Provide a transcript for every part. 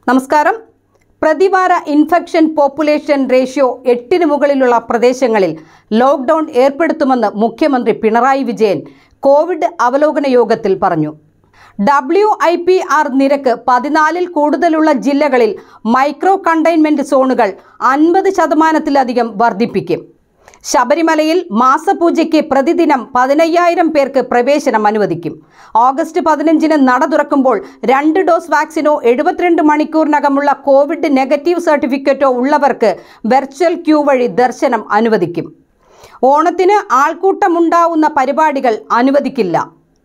നമസ്കാരം പ്രതിവാര infection population ratio എട്ടിന് മുകളിലുള്ള പ്രദേശങ്ങളിൽ ലോക്ക്ഡൌൺ ഏർപ്പെടുത്തുമെന്ന് മുഖ്യമന്ത്രി പിണറായി വിജയൻ കോവിഡ് അവലോകന യോഗത്തിൽ പറഞ്ഞു ഡബ്ല്യു ഐ പി ആർ നിരക്ക് പതിനാലിൽ കൂടുതലുള്ള ജില്ലകളിൽ മൈക്രോ കണ്ടെയ്ൻമെന്റ് സോണുകൾ അൻപത് ശതമാനത്തിലധികം വർദ്ധിപ്പിക്കും ശബരിമലയിൽ മാസപൂജയ്ക്ക് പ്രതിദിനം പതിനയ്യായിരം പേർക്ക് പ്രവേശനം അനുവദിക്കും ഓഗസ്റ്റ് പതിനഞ്ചിന് നട തുറക്കുമ്പോൾ രണ്ട് ഡോസ് വാക്സിനോ എഴുപത്തിരണ്ട് മണിക്കൂറിനകമുള്ള കോവിഡ് നെഗറ്റീവ് സർട്ടിഫിക്കറ്റോ ഉള്ളവർക്ക് വെർച്വൽ ക്യൂ വഴി ദർശനം അനുവദിക്കും ഓണത്തിന് ആൾക്കൂട്ടമുണ്ടാവുന്ന പരിപാടികൾ അനുവദിക്കില്ല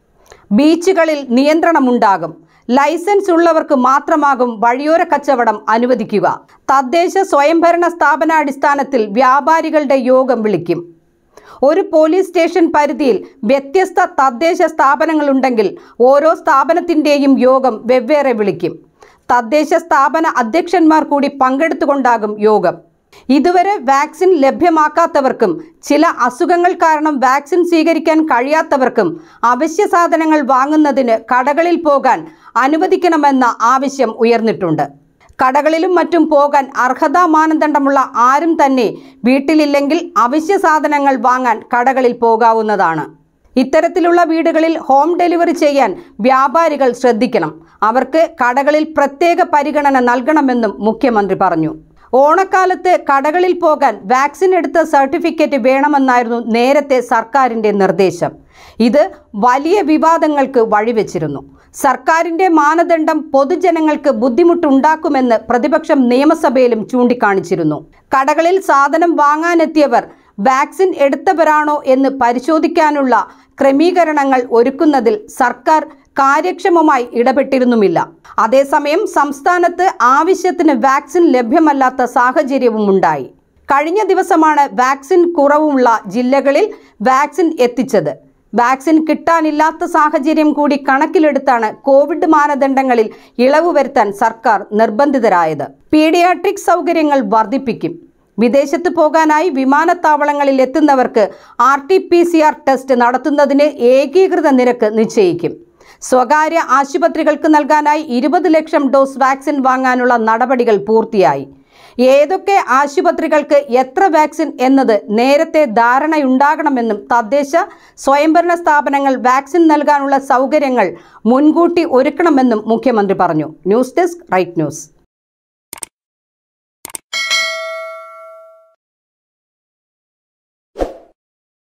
ബീച്ചുകളിൽ നിയന്ത്രണമുണ്ടാകും ലൈസൻസ് ഉള്ളവർക്ക് മാത്രമാകും വഴിയോര കച്ചവടം അനുവദിക്കുക തദ്ദേശ സ്വയംഭരണ സ്ഥാപനാടിസ്ഥാനത്തിൽ വ്യാപാരികളുടെ യോഗം വിളിക്കും ഒരു പോലീസ് സ്റ്റേഷൻ പരിധിയിൽ വ്യത്യസ്ത തദ്ദേശ സ്ഥാപനങ്ങളുണ്ടെങ്കിൽ ഓരോ സ്ഥാപനത്തിൻ്റെയും യോഗം വെവ്വേറെ വിളിക്കും തദ്ദേശ സ്ഥാപന അധ്യക്ഷന്മാർ കൂടി പങ്കെടുത്തുകൊണ്ടാകും യോഗം ഇതുവരെ വാക്സിൻ ലഭ്യമാക്കാത്തവർക്കും ചില അസുഖങ്ങൾ കാരണം വാക്സിൻ സ്വീകരിക്കാൻ കഴിയാത്തവർക്കും അവശ്യ സാധനങ്ങൾ വാങ്ങുന്നതിന് കടകളിൽ പോകാൻ അനുവദിക്കണമെന്ന ആവശ്യം ഉയർന്നിട്ടുണ്ട് കടകളിലും മറ്റും പോകാൻ അർഹതാ മാനദണ്ഡമുള്ള ആരും തന്നെ വീട്ടിലില്ലെങ്കിൽ അവശ്യ സാധനങ്ങൾ വാങ്ങാൻ കടകളിൽ പോകാവുന്നതാണ് ഇത്തരത്തിലുള്ള വീടുകളിൽ ഹോം ഡെലിവറി ചെയ്യാൻ വ്യാപാരികൾ ശ്രദ്ധിക്കണം അവർക്ക് കടകളിൽ പ്രത്യേക പരിഗണന നൽകണമെന്നും മുഖ്യമന്ത്രി പറഞ്ഞു ഓണക്കാലത്ത് കടകളിൽ പോകാൻ വാക്സിൻ എടുത്ത സർട്ടിഫിക്കറ്റ് വേണമെന്നായിരുന്നു നേരത്തെ സർക്കാരിൻ്റെ നിർദ്ദേശം ഇത് വലിയ വിവാദങ്ങൾക്ക് വഴിവെച്ചിരുന്നു സർക്കാരിൻ്റെ മാനദണ്ഡം പൊതുജനങ്ങൾക്ക് ബുദ്ധിമുട്ടുണ്ടാക്കുമെന്ന് പ്രതിപക്ഷം നിയമസഭയിലും ചൂണ്ടിക്കാണിച്ചിരുന്നു കടകളിൽ സാധനം വാങ്ങാനെത്തിയവർ വാക്സിൻ എടുത്തവരാണോ എന്ന് പരിശോധിക്കാനുള്ള ക്രമീകരണങ്ങൾ ഒരുക്കുന്നതിൽ സർക്കാർ കാര്യക്ഷമമായി ഇടപെട്ടിരുന്നുമില്ല അതേസമയം സംസ്ഥാനത്ത് ആവശ്യത്തിന് വാക്സിൻ ലഭ്യമല്ലാത്ത സാഹചര്യവും ഉണ്ടായി കഴിഞ്ഞ ദിവസമാണ് വാക്സിൻ കുറവുള്ള ജില്ലകളിൽ വാക്സിൻ എത്തിച്ചത് വാക്സിൻ കിട്ടാനില്ലാത്ത സാഹചര്യം കൂടി കണക്കിലെടുത്താണ് കോവിഡ് മാനദണ്ഡങ്ങളിൽ ഇളവ് വരുത്താൻ സർക്കാർ നിർബന്ധിതരായത് പീഡിയാട്രിക് സൗകര്യങ്ങൾ വർദ്ധിപ്പിക്കും വിദേശത്ത് പോകാനായി വിമാനത്താവളങ്ങളിൽ എത്തുന്നവർക്ക് R T P C R test നടത്തുന്നതിന് ഏകീകൃത നിരക്ക് നിശ്ചയിക്കും സ്വകാര്യ ആശുപത്രികൾക്ക് നൽകാനായി ഇരുപത് ലക്ഷം ഡോസ് വാക്സിൻ വാങ്ങാനുള്ള നടപടികൾ പൂർത്തിയായി ഏതൊക്കെ ആശുപത്രികൾക്ക് എത്ര വാക്സിൻ എന്നത് നേരത്തെ ധാരണയുണ്ടാകണമെന്നും തദ്ദേശ സ്വയംഭരണ സ്ഥാപനങ്ങൾ വാക്സിൻ നൽകാനുള്ള സൗകര്യങ്ങൾ മുൻകൂട്ടി ഒരുക്കണമെന്നും മുഖ്യമന്ത്രി പറഞ്ഞു ന്യൂസ് ഡെസ്ക് റൈറ്റ് ന്യൂസ്